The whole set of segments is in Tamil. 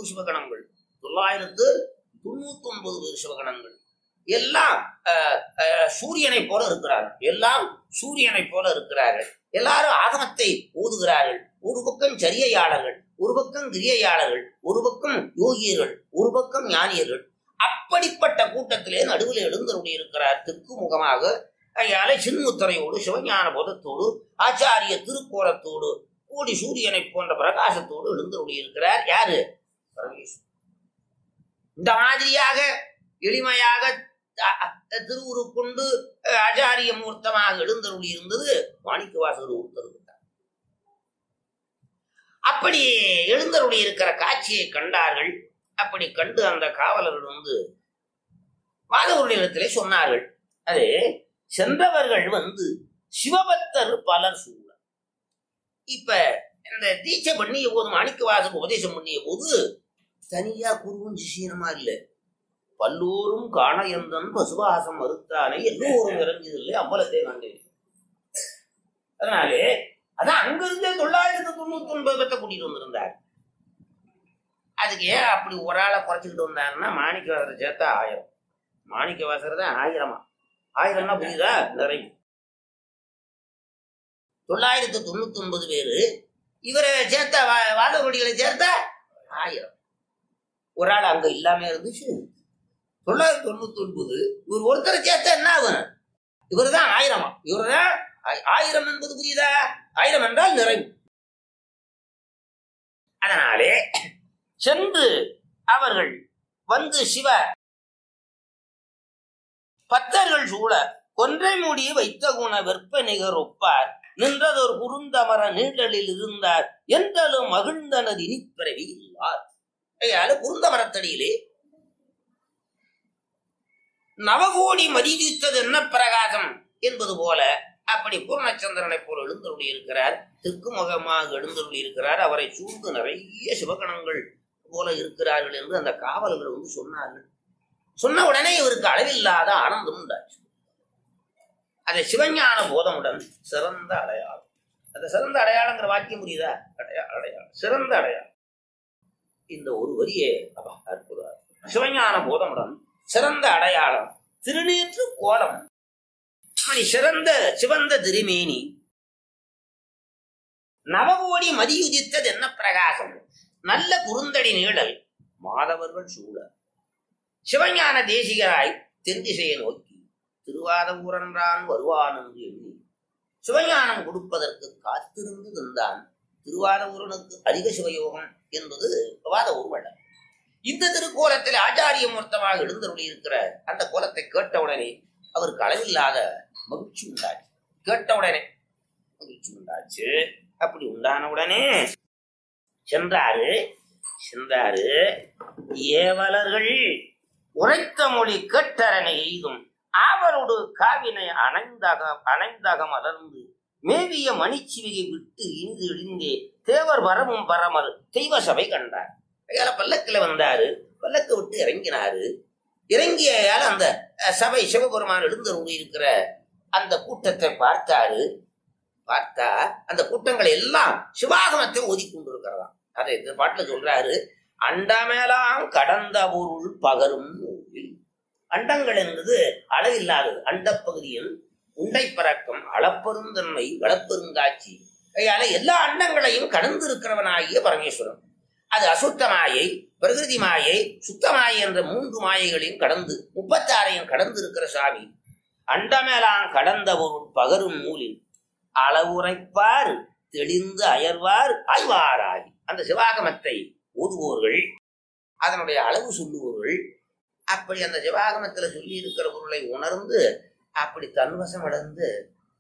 சிவகணங்கள் தொள்ளாயிரத்து தொண்ணூத்தி ஒன்பது பேர் சிவகணங்கள் எல்லாம் அஹ், அஹ், சூரியனை போல இருக்கிறார்கள் எல்லாம் சூரியனை போல இருக்கிறார்கள் எல்லாரும் ஆகமத்தை ஓதுகிறார்கள் ஒரு பக்கம் சரியையாளர்கள் ஒரு பக்கம் கிரியையாளர்கள் ஒரு பக்கம் யோகியர்கள் ஒரு பக்கம் ஞானியர்கள் அப்படிப்பட்ட கூட்டத்திலே நடுவில் எழுந்தருடைய இருக்கிறார் தெற்கு முகமாக அயால சின்முத்திரையோடு சிவஞான போதத்தோடு ஆச்சாரிய திருக்கோலத்தோடு கோடி சூரியனை போன்ற பிரகாசத்தோடு எழுந்தருடைய இருக்கிறார் யாரு பரமேஸ்வரன் இந்த மாதிரியாக எளிமையாக அ- அ- திருவுரு கொண்டு அஹ், ஆச்சாரிய மூர்த்தமாக எழுந்தருளி இருந்தது மாணிக்க வாசகர் ஒருத்தருக்கு தான். அப்படி எழுந்தருளி இருக்கிற காட்சியை கண்டார்கள் அப்படி கண்டு அந்த காவலர்கள் வந்து மாதவர்களிடத்திலே சொன்னார்கள் அது சென்றவர்கள் வந்து சிவபக்தர் பலர் சூழ இப்ப இந்த தீட்சை பண்ணிய போது மாணிக்க வாசகர் உபதேசம் பண்ணிய போது தனியா குருவும் சிஷியனுமா இல்ல பல்லோரும் காண எந்தன் பசுவாசம் மறுத்தானே எல்லோரும் இறங்கியதில்லை அம்பலத்தை கண்டேன் அதனாலே அதான் அங்கிருந்தே தொள்ளாயிரத்தி தொண்ணூத்தி ஒன்பது பேர்த்த கூட்டிட்டு வந்திருந்தார் அதுக்கு ஏன் அப்படி ஒரு ஆளை குறைச்சிக்கிட்டு வந்தாருன்னா மாணிக்க வாசரை சேர்த்தா ஆயிரம் மாணிக்க வாசர் தான் ஆயிரமா ஆயிரம்னா புரியுதா நிறைய தொள்ளாயிரத்தி தொண்ணூத்தி ஒன்பது பேரு இவரை சேர்த்தா வா- வாதகுடிகளை சேர்த்தா ஆயிரம் ஒரு ஆள் அங்க இல்லாம இருந்துச்சு தொள்ளாயிரத்தி தொண்ணூத்தி ஒன்பது இவர் ஒருத்தரை சேர்த்தா என்ன ஆகும் இவர் தான் ஆயிரமா இவர் தான் ஆயிரம் என்பது புரியுதா ஆயிரம் என்றால் நிறைவு அதனாலே சென்று அவர்கள் வந்து சிவ பத்தர்கள் சூழ கொன்றை மூடி வைத்த குண வெற்ப நிகர் ஒப்பார் நின்றதொரு குறுந்தமர நீழலில் இருந்தார் என்றலும் மகிழ்ந்தனது இனிப்பிறவி இல்லார் ஐயால குறுந்தமரத்தடியிலே நவகோடி மதிவித்தது என்ன பிரகாசம் என்பது போல அப்படி பூர்ணச்சந்திரனை போல எழுந்தருளி இருக்கிறார் தெற்கு முகமாக எழுந்தருளி இருக்கிறார் அவரை சூழ்ந்து நிறைய சிவகணங்கள் போல இருக்கிறார்கள் என்று அந்த காவலர்கள் வந்து சொன்னார்கள் சொன்ன உடனே இவருக்கு அளவில்லாத ஆனந்தம் உண்டாச்சு அதை சிவஞான போதமுடன் சிறந்த அடையாளம் அந்த சிறந்த அடையாளங்கிற வாக்கியம் புரியுதா அடையா- அடையாளம் சிறந்த அடையாளம் இந்த ஒரு வரியே அப்பா, அற்புதம் சிவஞான போதமுடன் சிறந்த அடையாளம் திருநீற்று கோலம் மணி சிறந்த சிவந்த திருமேனி நவகோடி மதியுதித்தது என்ன பிரகாசம் நல்ல குறுந்தடி நீழல் மாதவர்கள் சூழ சிவஞான தேசிகராய் தென் திசையை நோக்கி திருவாத ஊரன்றான் வருவான் என்று எண்ணி சிவஞானம் கொடுப்பதற்கு காத்திருந்து தந்தான் திருவாத ஊரனுக்கு அதிக சிவயோகம் என்பது வாத ஊர்வலம் இந்த திருக்கோலத்தில் ஆச்சாரிய மூர்த்தமாக எழுந்தருளி இருக்கிற அந்த கோலத்தை கேட்டவுடனே அவருக்கு அளவில்லாத மகிழ்ச்சி உண்டாச்சு கேட்டவுடனே மகிழ்ச்சி உண்டாச்சு அப்படி உண்டான உடனே சென்றாரு சென்றாரு ஏவலர்கள் உரைத்த மொழி கேட்டரனை எய்தும் ஆவலோடு காவினை அணைந்தக அணைந்தக மலர்ந்து மேவிய மணிச்சிவிகை விட்டு இனிது இழிந்தே தேவர் வரமும் பரமல் தெய்வ சபை கண்டார் ஐயால பல்லக்கில் வந்தாரு பல்லக்கு விட்டு இறங்கினாரு இறங்கியால் அந்த அஹ், சபை சிவபெருமான் எழுந்தருளி இருக்கிற அந்த கூட்டத்தை பார்த்தாரு பார்த்தா அந்த கூட்டங்கள் எல்லாம் சிவாகமத்தை ஓதி கொண்டிருக்கிறதாம் அதை இந்த பாட்டுல சொல்றாரு அண்டமேலாம் கடந்த பொருள் பகரும் நூலில் அண்டங்கள் என்பது அளவில்லாதது அண்டப்பகுதியில் உண்டை பறக்கம் அளப்பெருந்தன்மை வளப்பெருங்காட்சி கையால எல்லா அண்டங்களையும் கடந்து இருக்கிறவனாகிய பரமேஸ்வரன் அது அசுத்த மாயை பிரகிருதி மாயை சுத்த மாயை என்ற மூன்று மாயைகளையும் கடந்து முப்பத்தாறையும் கடந்து இருக்கிற சாமி அண்டமேலாம் கடந்த பொருள் பகரும் நூலில் அளவுரைப்பார் தெளிந்து அயர்வார் ஆய்வாராகி அந்த சிவாகமத்தை ஓதுவோர்கள் அதனுடைய அளவு சொல்லுவோர்கள் அப்படி அந்த சிவாகமத்தில் சொல்லி இருக்கிற பொருளை உணர்ந்து அப்படி தன்வசம் அடைந்து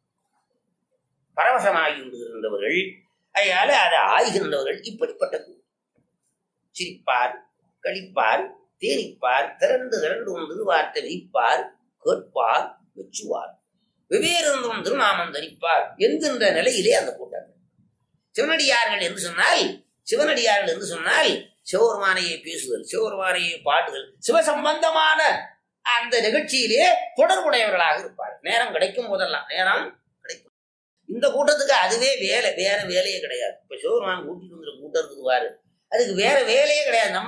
பரவசமாகி விடுகின்றவர்கள் அதனால அதை ஆய்கின்றவர்கள் இப்படிப்பட்ட கூட்டம். சிரிப்பார் கழிப்பார் தேனிப்பார் திரண்டு திரண்டு ஒன்று வார்த்தை வைப்பார் கேட்பார் மெச்சுவார் வெவ்வேறு திருநாமம் தரிப்பார் என்கின்ற நிலையிலே அந்த கூட்டங்கள் சிவனடியார்கள் என்று சொன்னால் சிவனடியார்கள் என்று சொன்னால் சிவபெருமானையை பேசுதல் சிவபெருமானையை பாடுதல் சிவ சம்பந்தமான அந்த நிகழ்ச்சியிலே தொடர்புடையவர்களாக இருப்பார் நேரம் கிடைக்கும் போதெல்லாம் நேரம் கிடைக்கும் இந்த கூட்டத்துக்கு அதுவே வேலை வேற வேலையே கிடையாது இப்ப சிவபெருமான் கூட்டிட்டு வந்துற கூட்டம் இருக்குது பாரு அதுக்கு வேற வேலையே கிடையாது நம்ம